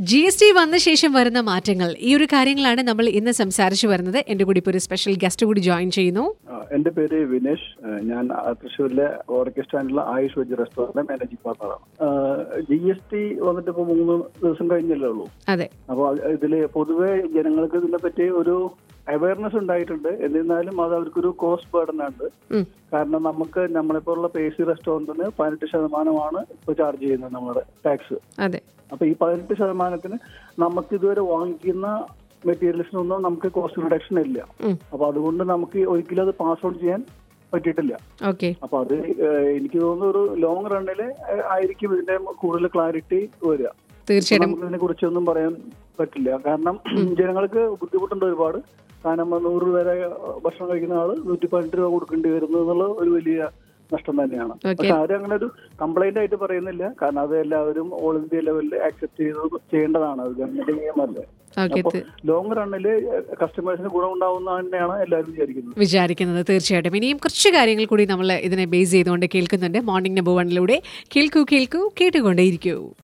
G S T വന്ന ശേഷം വരുന്ന മാറ്റങ്ങൾ ഈ ഒരു കാര്യങ്ങളാണ് നമ്മൾ ഇന്ന് സംസാരിച്ചു വരുന്നത് എന്റെ കൂടി ഇപ്പോൾ ഒരു സ്പെഷ്യൽ ഗസ്റ്റ് കൂടി ജോയിൻ ചെയ്യുന്നു ആ, എന്റെ പേര് വിനേഷ് ആ, ഞാൻ ആ, തൃശ്ശൂരിലെ ഓർക്കെ സ്റ്റാൻഡിലെ ആയുഷ് വെജ് റെസ്റ്റോറന്റ് മാനേജിംഗ് പാർട്ണറാണ് ജി എസ് ടി വന്നിട്ട് ഇപ്പൊ മൂന്ന് ദിവസം കഴിഞ്ഞല്ലേ ഉള്ളൂ അതെ അപ്പോൾ ഇതില് പൊതുവെ ജനങ്ങൾക്ക് ഇതിനെ പറ്റി ഒരു അവയർനെസ് ഉണ്ടായിട്ടുണ്ട് എന്നിരുന്നാലും അത് അവർക്കൊരു കോസ്റ്റ് ബേർഡൻ ആണ് ഉം. കാരണം നമുക്ക് നമ്മളിപ്പോഴുള്ള പേസി റെസ്റ്റോറന്റിന് പതിനെട്ട് ശതമാനമാണ് ഇപ്പൊ ചാർജ് ചെയ്യുന്നത് നമ്മുടെ ടാക്സ് അതെ അപ്പൊ ഈ പതിനെട്ട് ശതമാനത്തിന് നമുക്ക് ഇതുവരെ വാങ്ങിക്കുന്ന മെറ്റീരിയൽസിനൊന്നും നമുക്ക് കോസ്റ്റ് റിഡക്ഷൻ ഇല്ല ഉം. അപ്പൊ അതുകൊണ്ട് നമുക്ക് ഒരിക്കലും അത് പാസ് ഓൺ ചെയ്യാൻ പറ്റിയിട്ടില്ല ഓക്കെ അപ്പൊ അത് ഏഹ്, എനിക്ക് തോന്നുന്നു ഒരു ലോങ് റണ്ണില് ആയിരിക്കും ഇതിന്റെ കൂടുതൽ ക്ലാരിറ്റി വരിക തീർച്ചയായിട്ടും നമുക്ക് ഇതിനെ കുറിച്ചൊന്നും പറയാൻ പറ്റില്ല കാരണം ജനങ്ങൾക്ക് ബുദ്ധിമുട്ടുണ്ട് ഒരുപാട് കാരണം നൂറ് രൂപ വരെ ഭക്ഷണം കഴിക്കുന്ന ആള് നൂറ്റി പതിനെട്ട് രൂപ കൊടുക്കേണ്ടി വരുന്നു എന്നുള്ള ഒരു വലിയ നഷ്ടം തന്നെയാണ് Okay. പക്ഷെ ആരും അങ്ങനെ ഒരു കംപ്ലൈന്റ് ആയിട്ട് പറയുന്നില്ല കാരണം അത് എല്ലാവരും ഓൾ ഇന്ത്യ ലെവലിൽ ആക്സെപ്റ്റ് ചെയ്ത് ചെയ്യേണ്ടതാണ് അത് ഗവൺമെന്റ് നിയമമല്ലേ ഓക്കെ അപ്പൊ ലോങ് റണ്ണില് കസ്റ്റമേഴ്സിന് ഗുണം ഉണ്ടാവുന്ന തന്നെയാണ് എല്ലാവരും വിചാരിക്കുന്നത് വിചാരിക്കുന്നത് തീർച്ചയായിട്ടും ഇനിയും കുറച്ച് കാര്യങ്ങൾ കൂടി നമ്മൾ ഇതിനെ ബേസ് ചെയ്തുകൊണ്ട് കേൾക്കുന്നുണ്ട് മോർണിംഗ് നമ്പർ വണ്ണിലൂടെ കേൾക്കൂ കേൾക്കൂ കേട്ടുകൊണ്ടേയിരിക്കൂ